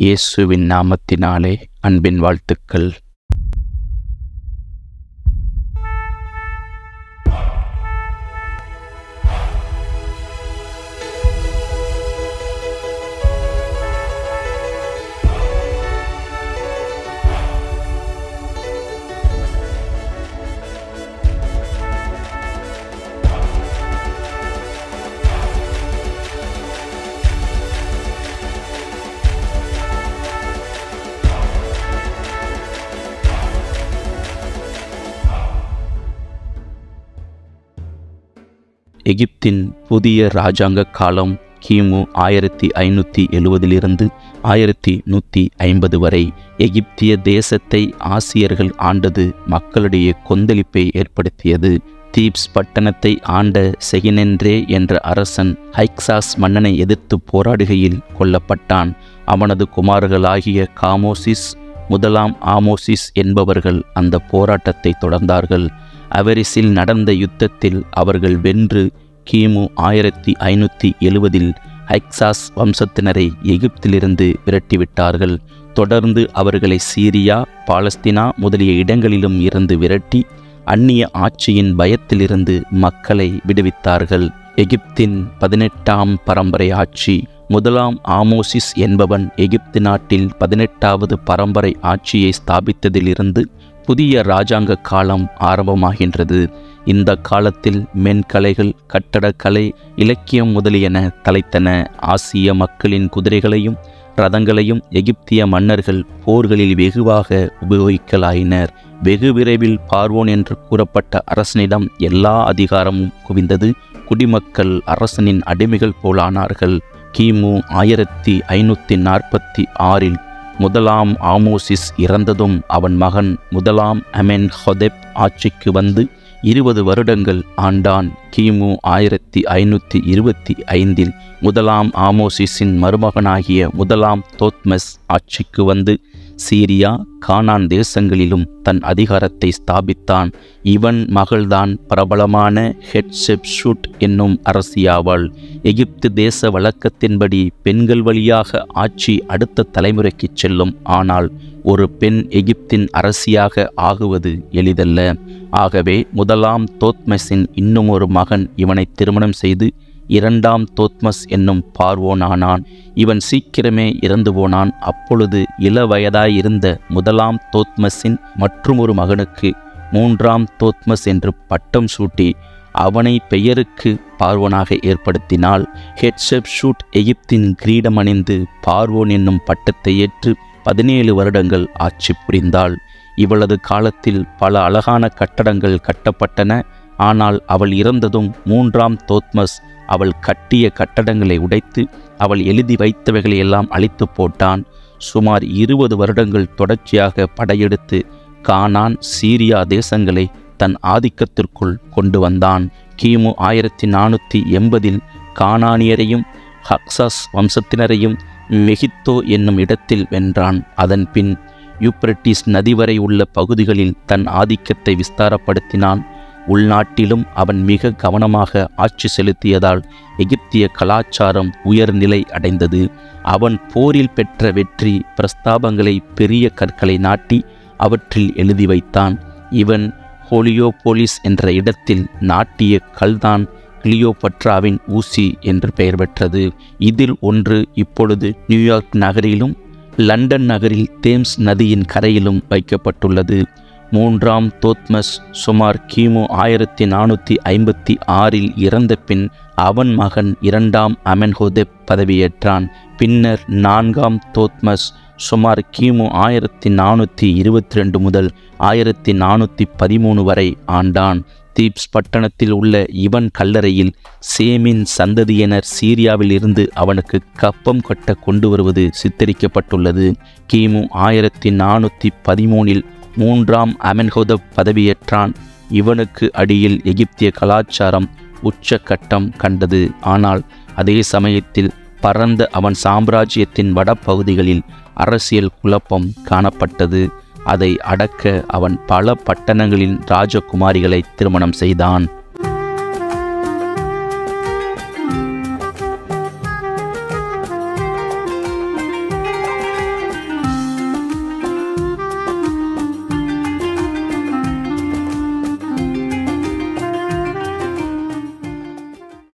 இயேசுவின் நாமத்தினாலே அன்பின் வாழ்த்துக்கள் எகிப்தின் புதிய இராஜாங்க காலம் கிமு ஆயிரத்தி ஐநூற்றி எழுவதிலிருந்து ஆயிரத்தி நூற்றி ஐம்பது வரை எகிப்திய தேசத்தை ஆசியர்கள் ஆண்டது மக்களிடையே கொந்தளிப்பை ஏற்படுத்தியது தீப்ஸ் பட்டணத்தை ஆண்ட செகினென்றே என்ற அரசன் ஹைக்சாஸ் மன்னனை எதிர்த்து போராடுகையில் கொல்லப்பட்டான் அவனது குமார்களாகிய காமோசிஸ் முதலாம் ஆமோசிஸ் என்பவர்கள் அந்த போராட்டத்தை தொடர்ந்தார்கள் அவரிஸில் நடந்த யுத்தத்தில் அவர்கள் வென்று கிமு ஆயிரத்தி ஐநூற்றி எழுவதில் ஹைக்சாஸ் வம்சத்தினரை எகிப்திலிருந்து விரட்டிவிட்டார்கள் தொடர்ந்து அவர்களை சீரியா பாலஸ்தீனா முதலிய இடங்களிலும் இருந்து விரட்டி அந்நிய ஆட்சியின் பயத்திலிருந்து மக்களை விடுவித்தார்கள் எகிப்தின் பதினெட்டாம் பரம்பரை ஆட்சி முதலாம் ஆமோசிஸ் என்பவன் எகிப்து நாட்டில் பதினெட்டாவது பரம்பரை ஆட்சியை ஸ்தாபித்ததிலிருந்து புதிய இராஜாங்க காலம் ஆரம்பமாகின்றது இந்த காலத்தில் மென்கலைகள் கட்டடக்கலை இலக்கியம் முதலியன தலைத்தன ஆசிய மக்களின் குதிரைகளையும் ரதங்களையும் எகிப்திய மன்னர்கள் போர்களில் வெகுவாக உபயோகிக்கலாயினர் வெகு விரைவில் பார்வோன் என்று கூறப்பட்ட அரசனிடம் எல்லா அதிகாரமும் குவிந்தது குடிமக்கள் அரசனின் அடிமைகள் போலானார்கள் கிமு ஆயிரத்தி ஐநூற்றி நாற்பத்தி ஆறில் முதலாம் ஆமோசிஸ் இறந்ததும் அவன் மகன் முதலாம் அமென் ஹொதெப் ஆட்சிக்கு வந்து இருபது வருடங்கள் ஆண்டான் கிமு ஆயிரத்தி ஐநூற்றி இருபத்தி ஐந்தில் முதலாம் ஆமோசிஸின் மருமகனாகிய முதலாம் தோத்மஸ் ஆட்சிக்கு வந்து சீரியா கானான் தேசங்களிலும் தன் அதிகாரத்தை ஸ்தாபித்தான் இவன் மகள்தான் பிரபலமான ஹெட்செப்ஷூட் என்னும் அரசியாவாள் எகிப்து தேச வழக்கத்தின்படி பெண்கள் வழியாக ஆட்சி அடுத்த தலைமுறைக்கு செல்லும் ஆனால் ஒரு பெண் எகிப்தின் அரசியாக ஆகுவது எளிதல்ல ஆகவே முதலாம் தோத்மஸின் இன்னும் ஒரு மகன் இவனை திருமணம் செய்து இரண்டாம் தோத்மஸ் என்னும் பார்வோனானான் இவன் சீக்கிரமே இறந்து போனான் அப்பொழுது இள வயதாயிருந்த முதலாம் தோத்மஸின் மற்றுமொரு மகனுக்கு மூன்றாம் தோத்மஸ் என்று பட்டம் சூட்டி அவனை பெயருக்கு பார்வோனாக ஏற்படுத்தினால் ஹெட்ஷெப் ஷூட் எகிப்தின் கிரீடம் அணிந்து பார்வோன் என்னும் பட்டத்தை ஏற்று பதினேழு வருடங்கள் ஆட்சி புரிந்தாள் இவளது காலத்தில் பல அழகான கட்டடங்கள் கட்டப்பட்டன ஆனால் அவள் இறந்ததும் மூன்றாம் தோத்மஸ் அவள் கட்டிய கட்டடங்களை உடைத்து அவள் எழுதி வைத்தவைகளை எல்லாம் அழித்து போட்டான் சுமார் இருபது வருடங்கள் தொடர்ச்சியாக படையெடுத்து கானான் சீரியா தேசங்களை தன் ஆதிக்கத்திற்குள் கொண்டு வந்தான் கிமு ஆயிரத்தி நானூற்றி எண்பதில் கானானியரையும் ஹக்சாஸ் வம்சத்தினரையும் மெகித்தோ என்னும் இடத்தில் வென்றான் அதன் பின் யூப்ரட்டிஸ் நதி வரை உள்ள பகுதிகளில் தன் ஆதிக்கத்தை விஸ்தாரப்படுத்தினான் உள்நாட்டிலும் அவன் மிக கவனமாக ஆட்சி செலுத்தியதால் எகிப்திய கலாச்சாரம் உயர்நிலை அடைந்தது அவன் போரில் பெற்ற வெற்றி பிரஸ்தாபங்களை பெரிய கற்களை நாட்டி அவற்றில் எழுதி வைத்தான் இவன் ஹோலியோபோலிஸ் என்ற இடத்தில் நாட்டிய கல்தான் கிளியோபட்ராவின் ஊசி என்று பெயர் பெற்றது இதில் ஒன்று இப்பொழுது நியூயார்க் நகரிலும் லண்டன் நகரில் தேம்ஸ் நதியின் கரையிலும் வைக்கப்பட்டுள்ளது மூன்றாம் தோத்மஸ் சுமார் கிமு ஆயிரத்தி நானூற்றி ஐம்பத்தி ஆறில் இறந்த பின் அவன் மகன் இரண்டாம் அமென்ஹோதெப் பதவியேற்றான் பின்னர் நான்காம் தோத்மஸ் சுமார் கிமு ஆயிரத்தி நானூற்றி இருபத்தி ரெண்டு முதல் ஆயிரத்தி நானூற்றி பதிமூணு வரை ஆண்டான் தீப்ஸ் பட்டணத்தில் உள்ள இவன் கல்லறையில் சேமின் சந்ததியினர் சீரியாவில் இருந்து அவனுக்கு கப்பம் கட்ட கொண்டு வருவது சித்தரிக்கப்பட்டுள்ளது கிமு ஆயிரத்தி நானூற்றி பதிமூனில் மூன்றாம் அமென்ஹோதப் பதவியேற்றான் இவனுக்கு அடியில் எகிப்திய கலாச்சாரம் உச்சக்கட்டம் கண்டது ஆனால் அதே சமயத்தில் பரந்த அவன் சாம்ராஜ்யத்தின் வடபகுதிகளில் அரசியல் குழப்பம் காணப்பட்டது அதை அடக்க அவன் பல பட்டணங்களின் ராஜகுமாரிகளை திருமணம் செய்தான்